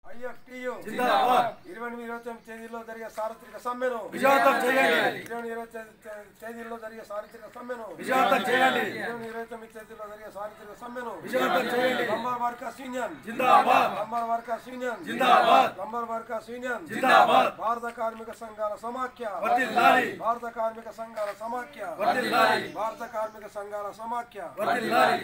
IFTU జిందాబాద్. ఇరవై ఎనిమిది ఇరవై తొమ్మిది తేదీలో జరిగే సార్వత్రిక సమ్మెను విజయవంతం చేయండి. ఇరవై ఎనిమిది ఇరవై తొమ్మిది తేదీలో జరిగే సార్వత్రిక సమ్మెను విజయవంతం చేయండి. ఇరవై ఎనిమిది ఇరవై తొమ్మిది తేదీలో జరిగే సార్వత్రిక సమ్మెను విజయవంతం చేయండి. లంబర్ వర్కర్స్ యూనియన్ జిందాబాద్. లంబర్ వర్కర్స్ యూనియన్ జిందాబాద్. లంబర్ వర్కర్స్ యూనియన్ జిందాబాద్. భారత కార్మిక సంఘాల సమాఖ్య వర్ధిల్లాలి. భారత కార్మిక సంఘాల సమాఖ్య వర్ధిల్లాలి. భారత కార్మిక సంఘాల సమాఖ్య వర్ధిల్లాలి.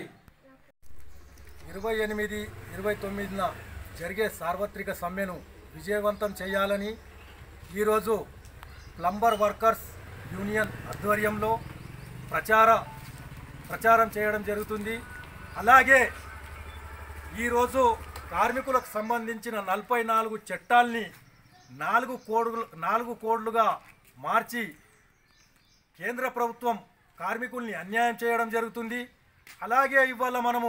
ఇరవై ఎనిమిది ఇరవై తొమ్మిదిన జరిగే సార్వత్రిక సమ్మెను విజయవంతం చేయాలని ఈరోజు ప్లంబర్ వర్కర్స్ యూనియన్ ఆధ్వర్యంలో ప్రచార ప్రచారం చేయడం జరుగుతుంది అలాగే ఈరోజు కార్మికులకు సంబంధించిన నలభై నాలుగు చట్టాల్ని నాలుగు కోడ్లు నాలుగు కోడ్లుగా మార్చి కేంద్ర ప్రభుత్వం కార్మికుల్ని అన్యాయం చేయడం జరుగుతుంది అలాగే ఇవాళ మనము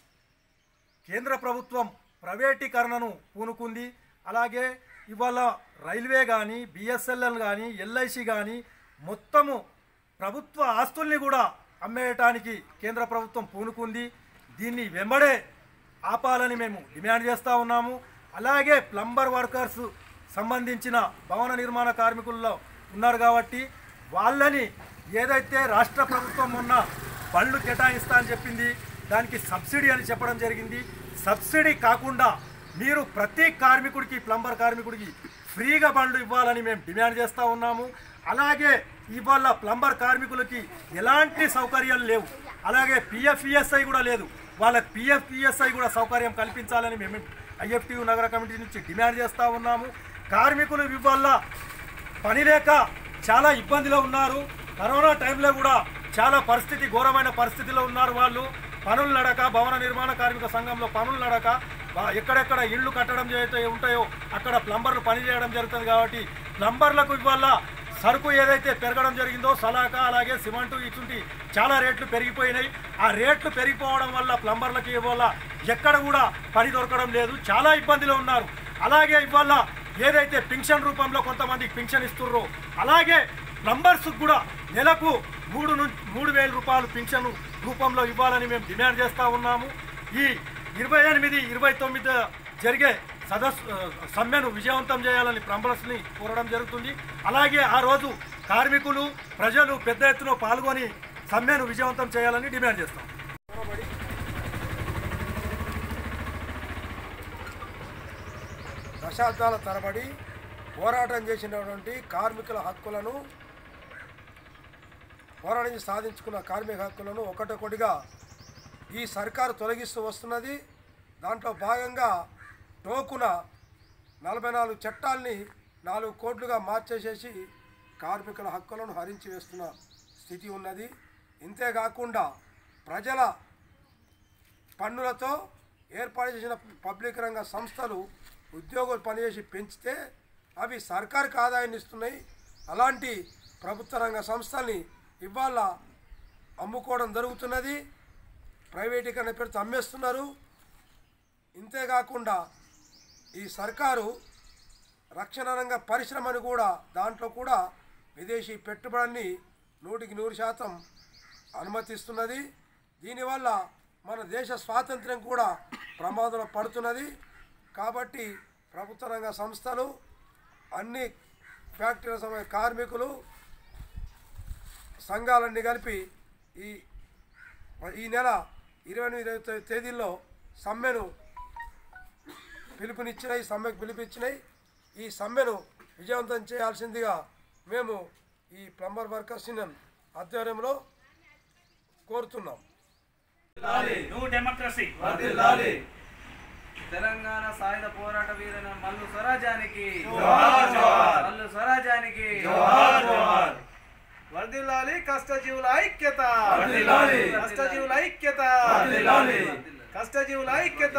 కేంద్ర ప్రభుత్వం ప్రైవేటీకరణను పూనుకుంది అలాగే ఇవాళ రైల్వే కానీ బిఎస్ఎల్ఎల్ కానీ ఎల్ఐసి కానీ మొత్తము ప్రభుత్వ ఆస్తుల్ని కూడా అమ్మేయటానికి కేంద్ర ప్రభుత్వం పూనుకుంది దీన్ని వెంబడే ఆపాలని మేము డిమాండ్ చేస్తూ ఉన్నాము అలాగే ప్లంబర్ వర్కర్స్ సంబంధించిన భవన నిర్మాణ కార్మికుల్లో ఉన్నారు కాబట్టి వాళ్ళని ఏదైతే రాష్ట్ర ప్రభుత్వం మొన్న బళ్ళు కేటాయిస్తా అని చెప్పింది దానికి సబ్సిడీ అని చెప్పడం జరిగింది సబ్సిడీ కాకుండా మీరు ప్రతి కార్మికుడికి ప్లంబర్ కార్మికుడికి ఫ్రీగా బండ్లు ఇవ్వాలని మేము డిమాండ్ చేస్తూ ఉన్నాము అలాగే ఇవాళ ప్లంబర్ కార్మికులకి ఎలాంటి సౌకర్యాలు లేవు అలాగే పిఎఫ్ఈఎస్ఐ కూడా లేదు వాళ్ళకి పిఎఫ్ఈఎస్ఐ కూడా సౌకర్యం కల్పించాలని మేము ఐఎఫ్టీ నగర కమిటీ నుంచి డిమాండ్ చేస్తూ ఉన్నాము కార్మికులు ఇవాళ పని లేక చాలా ఇబ్బందిలో ఉన్నారు కరోనా టైంలో కూడా చాలా పరిస్థితి ఘోరమైన పరిస్థితిలో ఉన్నారు వాళ్ళు పనులు నడక భవన నిర్మాణ కార్మిక సంఘంలో పనులు నడక వా- ఎక్కడెక్కడ ఇళ్ళు కట్టడం చేస్తే ఉంటాయో అక్కడ ప్లంబర్లు పని చేయడం జరుగుతుంది కాబట్టి ప్లంబర్లకు ఇవాళ సరుకు ఏదైతే పెరగడం జరిగిందో సలాక అలాగే సిమెంటు ఇటువంటి చాలా రేట్లు పెరిగిపోయినాయి ఆ రేట్లు పెరిగిపోవడం వల్ల ప్లంబర్లకి ఇవాళ ఎక్కడ కూడా పని దొరకడం లేదు చాలా ఇబ్బందిలో ఉన్నారు అలాగే ఇవాళ ఏదైతే పింఛన్ రూపంలో కొంతమందికి పింఛన్ ఇస్తుర్రో అలాగే ప్లంబర్స్ కూడా నెలకు మూడు నుంచి మూడు వేల రూపాయలు పింఛను రూపంలో ఇవ్వాలని మేము డిమాండ్ చేస్తూ ఉన్నాము ఈ ఇరవై ఎనిమిది ఇరవై తొమ్మిది జరిగే సదస్సు ఆ, సమ్మెను విజయవంతం చేయాలని ప్లంబర్స్ని కోరడం జరుగుతుంది అలాగే ఆ రోజు కార్మికులు ప్రజలు పెద్ద ఎత్తున పాల్గొని సమ్మెను విజయవంతం చేయాలని డిమాండ్ చేస్తాం దశాబ్దాల తరబడి పోరాటం చేసినటువంటి కార్మికుల హక్కులను పోరాటం చేసి సాధించుకున్న కార్మిక హక్కులను ఒకటొకటిగా ఈ సర్కారు తొలగిస్తూ వస్తున్నది దాంట్లో భాగంగా టోకున నలభై నాలుగు చట్టాల్ని నాలుగు కోట్లుగా మార్చేసేసి కార్మికుల హక్కులను హరించి వేస్తున్న స్థితి ఉన్నది ఇంతేకాకుండా ప్రజల పన్నులతో ఏర్పాటు చేసిన పబ్లిక్ రంగ సంస్థలు ఉద్యోగులు పనిచేసి పెంచితే అవి సర్కారుకి ఆదాయాన్ని ఇస్తున్నాయి అలాంటి ప్రభుత్వ రంగ సంస్థల్ని ఇవాళ అమ్ముకోవడం జరుగుతున్నది ప్రైవేటీకరణ పేరుతో అమ్మేస్తున్నారు ఇంతేకాకుండా ఈ సర్కారు రక్షణ రంగ పరిశ్రమను కూడా దాంట్లో కూడా విదేశీ పెట్టుబడిని నూటికి నూరు శాతం అనుమతిస్తున్నది దీనివల్ల మన దేశ స్వాతంత్ర్యం కూడా ప్రమాదంలో పడుతున్నది కాబట్టి ప్రభుత్వ రంగ సంస్థలు అన్ని ఫ్యాక్టరీల సమయ కార్మికులు సంఘాలన్నీ కలిపి ఈ ఈ నెల ఇరవై ఎనిమిది ఇరవై తొమ్మిది తేదీల్లో సమ్మెను పిలుపునిచ్చినాయి సమ్మెకు పిలుపునిచ్చినాయి ఈ సమ్మెను విజయవంతం చేయాల్సిందిగా మేము ఈ ప్లంబర్ వర్కర్స్ యూనియన్ ఆధ్వర్యంలో కోరుతున్నాం న్యూ డెమోక్రసీ తెలంగాణ సాయుధ పోరాట వీరుల మల్లు స్వరాజానికి జోహార్, జోహార్. మల్లు స్వరాజానికి జోహార్, జోహార్. వర్ధిల్లాలి కష్టజీవుల ఐక్యత వర్ధిల్లాలి. కష్టజీవుల ఐక్యత వర్ధిల్లాలి. కష్టజీవుల ఐక్యత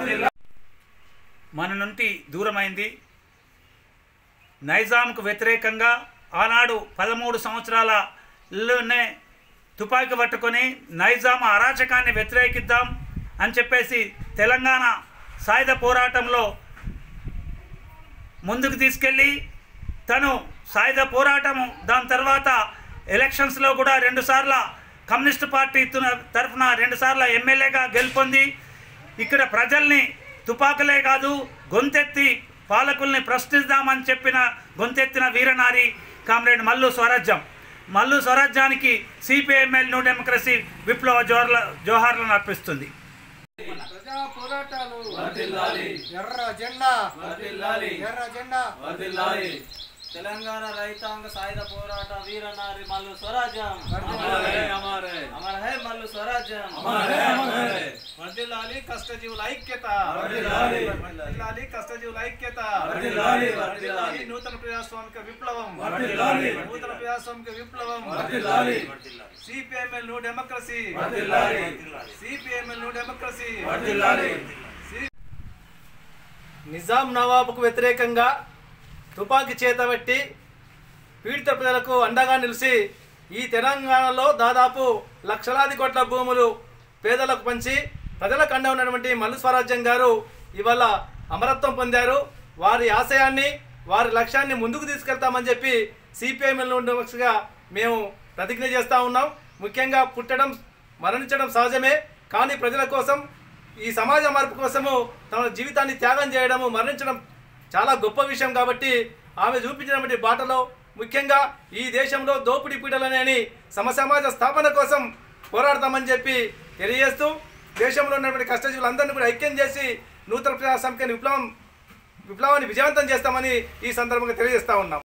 మన నుండి దూరమైంది నైజాంకు వ్యతిరేకంగా ఆనాడు పదమూడు సంవత్సరాలలోనే తుపాకీ పట్టుకొని నైజాం అరాచకాన్ని వ్యతిరేకిద్దాం అని చెప్పేసి తెలంగాణ సాయుధ పోరాటంలో ముందుకు తీసుకెళ్ళి తను సాయుధ పోరాటము దాని తర్వాత ఎలక్షన్స్లో కూడా రెండుసార్ల కమ్యూనిస్ట్ పార్టీ తున- తరఫున రెండుసార్ల ఎమ్మెల్యేగా గెలుపొంది ఇక్కడ ప్రజల్ని తుపాకులే కాదు గొంతెత్తి పాలకుల్ని ప్రశ్నిద్దామని చెప్పిన గొంతెత్తిన వీరనారి కామ్రేడ్ మల్లు స్వరాజ్యం మల్లు స్వరాజ్యానికి సిపిఐఎంఎల్ న్యూ డెమోక్రసీ విప్లవ జోహార్ల జోహార్లను అర్పిస్తుంది ప్రజా పోరాటాలు వర్ధిల్లాలి ఎర్ర జెండా వర్ధిల్లాలి ఎర్ర జెండా వర్ధిల్లాలి తెలంగాణ రైతాంగ సాయుధ పోరాట వీరనారి మల్లు స్వరాజ్యం हमारे हमारे అమర హై మల్లు స్వరాజ్యం हमारे हमारे వర్ధిల్లాలి కష్టజీవుల ఐక్యత వర్ధిల్లాలి. వర్ధిల్లాలి కష్టజీవుల ఐక్యత వర్ధిల్లాలి. వర్ధిల్లాలి నూతన ప్రజాస్వామిక విప్లవం వర్ధిల్లాలి. నూతన ప్రజాస్వామిక విప్లవం వర్ధిల్లాలి. సిపిఎంఎల్ న్యూ డెమోక్రసీ వర్ధిల్లాలి. సిపిఎంఎల్ న్యూ డెమోక్రసీ వర్ధిల్లాలి. నిజాం నవాబుకు వ్యతిరేకంగా తుపాకీ చేతబట్టి పీడిత ప్రజలకు అండగా నిలిచి ఈ తెలంగాణలో దాదాపు లక్షలాది కోట్ల భూములు పేదలకు పంచి ప్రజలకు అండ ఉన్నటువంటి మల్లు స్వరాజ్యం గారు ఇవాళ అమరత్వం పొందారు వారి ఆశయాన్ని వారి లక్ష్యాన్ని ముందుకు తీసుకెళ్తామని చెప్పి సిపిఐఎంఎల్గా మేము ప్రతిజ్ఞ చేస్తూ ఉన్నాం ముఖ్యంగా పుట్టడం మరణించడం సహజమే కానీ ప్రజల కోసం ఈ సమాజ మార్పు కోసము తమ జీవితాన్ని త్యాగం చేయడము మరణించడం చాలా గొప్ప విషయం కాబట్టి ఆమె చూపించినటువంటి బాటలో ముఖ్యంగా ఈ దేశంలో దోపిడీ పీడలనేని సమసమాజ స్థాపన కోసం పోరాడతామని చెప్పి తెలియజేస్తూ దేశంలో ఉన్నటువంటి కష్టజీవులందరినీ కూడా ఐక్యం చేసి నూతన ప్రజాస్వామిక విప్లవం విప్లవాన్ని విజయవంతం చేస్తామని ఈ సందర్భంగా తెలియజేస్తా ఉన్నాం